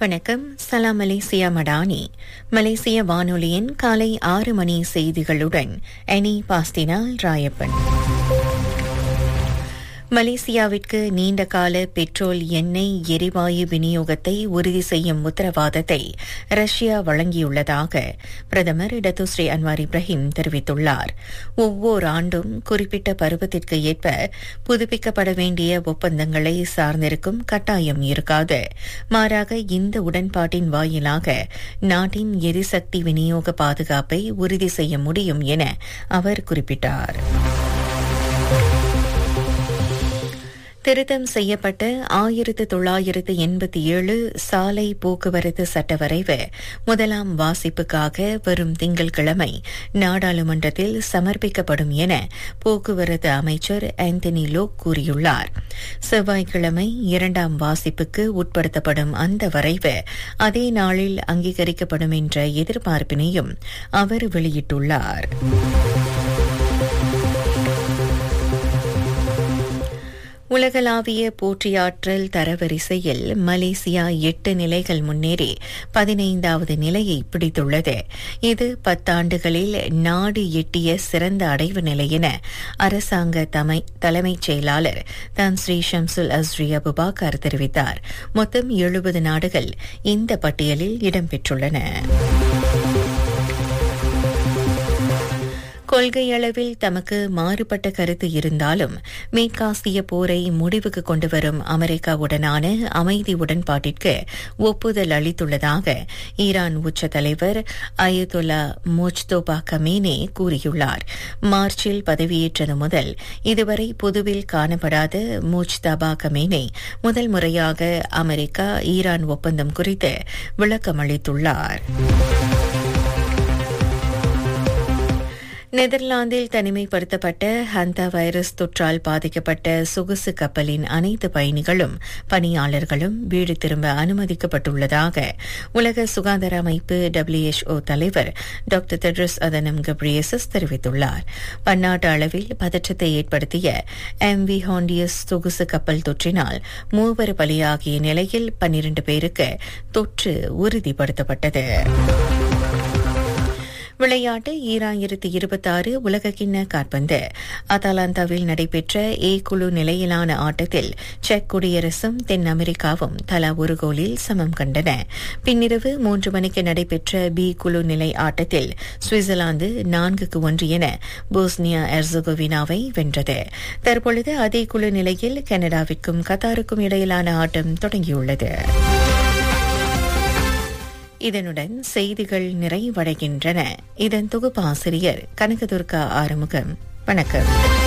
வணக்கம் சலாம் மலேசியா மடானி மலேசிய வானொலியின் காலை ஆறு மணி செய்திகளுடன் எனி பாஸ்தினால் ராயப்பன் மலேசியாவிற்கு நீண்டகால பெட்ரோல் எண்ணெய் எரிவாயு விநியோகத்தை உறுதி செய்யும் உத்தரவாதத்தை ரஷ்யா வழங்கியுள்ளதாக பிரதமர் இடத்துஸ்ரீ அன்வார் இப்ராஹிம் தெரிவித்துள்ளார் ஒவ்வொரு ஆண்டும் குறிப்பிட்ட பருவத்திற்கு ஏற்ப புதுப்பிக்கப்பட வேண்டிய ஒப்பந்தங்களை சார்ந்திருக்கும் கட்டாயம் இருக்காது மாறாக இந்த உடன்பாட்டின் வாயிலாக நாட்டின் எரிசக்தி விநியோக பாதுகாப்பை உறுதி செய்ய முடியும் என அவர் குறிப்பிட்டார் திருத்தம் செய்யப்பட்ட ஆயிரத்து தொள்ளாயிரத்து எண்பத்தி ஏழு சாலை போக்குவரத்து சட்ட வரைவு முதலாம் வாசிப்புக்காக வரும் திங்கட்கிழமை நாடாளுமன்றத்தில் சமர்ப்பிக்கப்படும் என போக்குவரத்து அமைச்சர் ஆந்தனி லோக் கூறியுள்ளார் செவ்வாய்க்கிழமை இரண்டாம் வாசிப்புக்கு உட்படுத்தப்படும் அந்த வரைவு அதே நாளில் அங்கீகரிக்கப்படும் என்ற எதிர்பார்ப்பினையும் அவர் வெளியிட்டுள்ளார் உலகளாவிய போற்றியாற்றல் தரவரிசையில் மலேசியா எட்டு நிலைகள் முன்னேறி பதினைந்தாவது நிலையை பிடித்துள்ளது இது பத்தாண்டுகளில் நாடு எட்டிய சிறந்த அடைவு நிலை என அரசாங்க தலைமைச் செயலாளர் தான் ஸ்ரீ ஷம்சுல் அஸ்ரி அபுபாக்கர் தெரிவித்தார் மொத்தம் எழுபது நாடுகள் இந்த பட்டியலில் இடம்பெற்றுள்ளன கொள்கையளவில் தமக்கு மாறுபட்ட கருத்து இருந்தாலும் மேற்காசிய போரை முடிவுக்கு கொண்டுவரும் அமெரிக்காவுடனான அமைதி உடன்பாட்டிற்கு ஒப்புதல் அளித்துள்ளதாக ஈரான் உச்ச தலைவர் அயதுல்லா மோஜ்தோபா கமேனே கூறியுள்ளார் மார்ச்சில் பதவியேற்றது முதல் இதுவரை பொதுவில் காணப்படாத மோஜ்தபா கமேனே முதல் முறையாக அமெரிக்கா ஈரான் ஒப்பந்தம் குறித்து விளக்கம் அளித்துள்ளார் நெதர்லாந்தில் தனிமைப்படுத்தப்பட்ட ஹந்தா வைரஸ் தொற்றால் பாதிக்கப்பட்ட சொகுசு கப்பலின் அனைத்து பயணிகளும் பணியாளர்களும் வீடு திரும்ப அனுமதிக்கப்பட்டுள்ளதாக உலக சுகாதார அமைப்பு டபிள்யூஎச்ஓ தலைவர் டாக்டர் தெட்ரஸ் அதனம் கப்ரியசஸ் தெரிவித்துள்ளார் பன்னாட்டு அளவில் பதற்றத்தை ஏற்படுத்திய எம் வி ஹாண்டியஸ் சொகுசு கப்பல் தொற்றினால் மூவர் பலியாகிய நிலையில் பன்னிரண்டு பேருக்கு தொற்று உறுதிப்படுத்தப்பட்டது விளையாட்டு ஈராயிரத்து இருபத்தாறு உலகக்கிண்ண காற்பந்து அத்தாலாந்தாவில் நடைபெற்ற ஏ குழு நிலையிலான ஆட்டத்தில் செக் குடியரசும் தென் அமெரிக்காவும் தலா ஒரு கோலில் சமம் கண்டன பின்னிரவு மூன்று மணிக்கு நடைபெற்ற பி குழு நிலை ஆட்டத்தில் சுவிட்சர்லாந்து நான்குக்கு ஒன்று என போஸ்னியா எர்சகோவினாவை வென்றது தற்பொழுது அதே குழு நிலையில் கனடாவிற்கும் கத்தாருக்கும் இடையிலான ஆட்டம் தொடங்கியுள்ளது இதனுடன் செய்திகள் நிறைவடைகின்றன இதன் தொகுப்பாசிரியர் கனகதுர்கா ஆறுமுகம் வணக்கம்